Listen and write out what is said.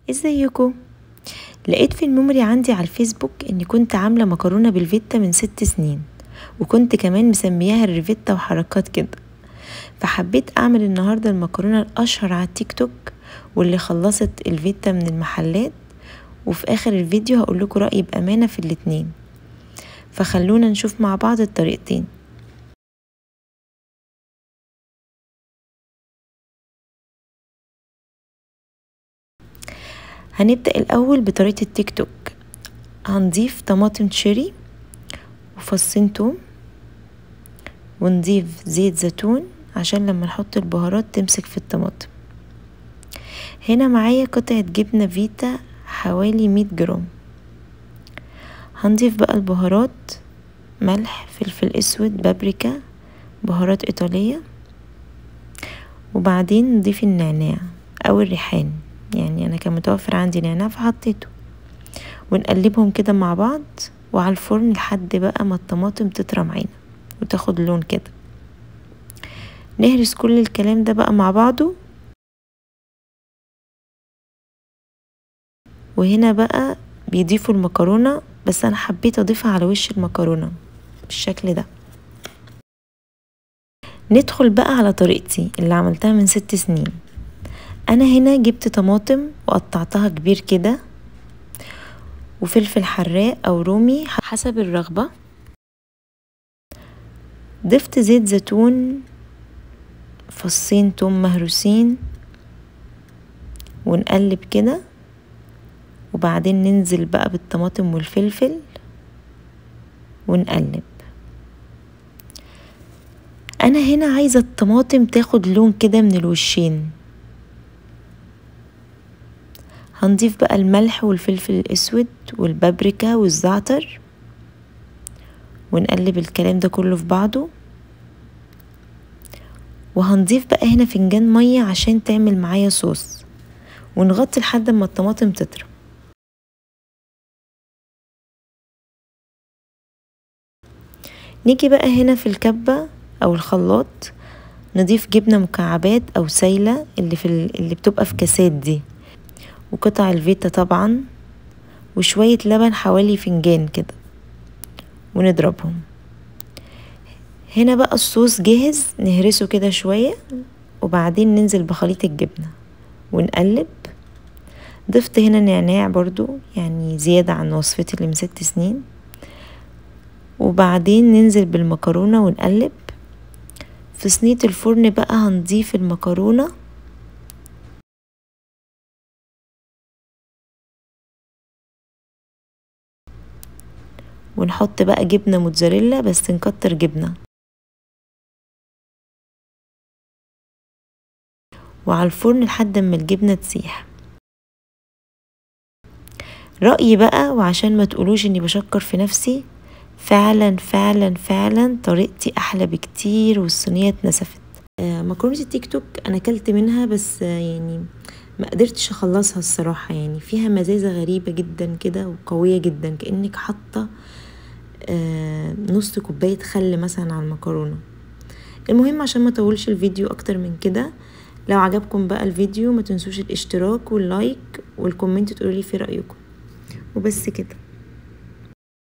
ازيكم لقيت في الميموري عندي على الفيسبوك اني كنت عامله مكرونه بالفيتا من ست سنين وكنت كمان مسمياها الريفيتا وحركات كده فحبيت اعمل النهارده المكرونه الاشهر على التيك توك واللي خلصت الفيتا من المحلات وفي اخر الفيديو هقول لكم رايي بامانه في الاتنين فخلونا نشوف مع بعض الطريقتين هنبدأ الأول بطريقة التيك توك هنضيف طماطم تشيري وفصين توم ونضيف زيت زيتون عشان لما نحط البهارات تمسك في الطماطم هنا معايا قطعة جبنة فيتا حوالي مية جرام هنضيف بقى البهارات ملح فلفل اسود بابريكا بهارات ايطالية وبعدين نضيف النعناع او الريحان يعني انا كان متوفر عندي نعناع فحطيته ونقلبهم كده مع بعض وعلى الفرن لحد بقى ما الطماطم تطرى معانا وتاخد لون كده نهرس كل الكلام ده بقى مع بعضه وهنا بقى بيضيفوا المكرونة بس انا حبيت اضيفها على وش المكرونة بالشكل ده ندخل بقى على طريقتي اللي عملتها من ست سنين انا هنا جبت طماطم وقطعتها كبير كده وفلفل حراق او رومي حسب الرغبة ضفت زيت زيتون فصين توم مهروسين ونقلب كده وبعدين ننزل بقى بالطماطم والفلفل ونقلب انا هنا عايزة الطماطم تاخد لون كده من الوشين هنضيف بقى الملح والفلفل الاسود والبابريكا والزعتر ونقلب الكلام ده كله في بعضه وهنضيف بقى هنا فنجان مية عشان تعمل معايا صوص ونغطي لحد ما الطماطم تطرى نيجي بقى هنا في الكبة او الخلاط نضيف جبنة مكعبات او سايلة اللي في اللي بتبقى في كاسات دي وقطع الفيتا طبعا وشوية لبن حوالي فنجان كده ونضربهم هنا بقى الصوص جاهز نهرسه كده شوية وبعدين ننزل بخليط الجبنة ونقلب ضفت هنا نعناع برضو يعني زيادة عن وصفتي اللي من ست سنين وبعدين ننزل بالمكرونة ونقلب في صينية الفرن بقى هنضيف المكرونة ونحط بقى جبنة موتزاريلا بس نكتر جبنة وعلى الفرن لحد ما الجبنة تسيح رأيي بقى وعشان ما تقولوش اني بشكر في نفسي فعلا فعلا فعلا طريقتي احلى بكتير والصينية اتنسفت آه مكرونة التيك توك انا اكلت منها بس آه يعني ما قدرتش اخلصها الصراحة يعني فيها مزازة غريبة جدا كده وقوية جدا كأنك حاطة آه نص كوباية خل مثلا على المكرونة المهم عشان ما اطولش الفيديو اكتر من كده لو عجبكم بقى الفيديو ما تنسوش الاشتراك واللايك والكومنت تقولوا لي في رأيكم وبس كده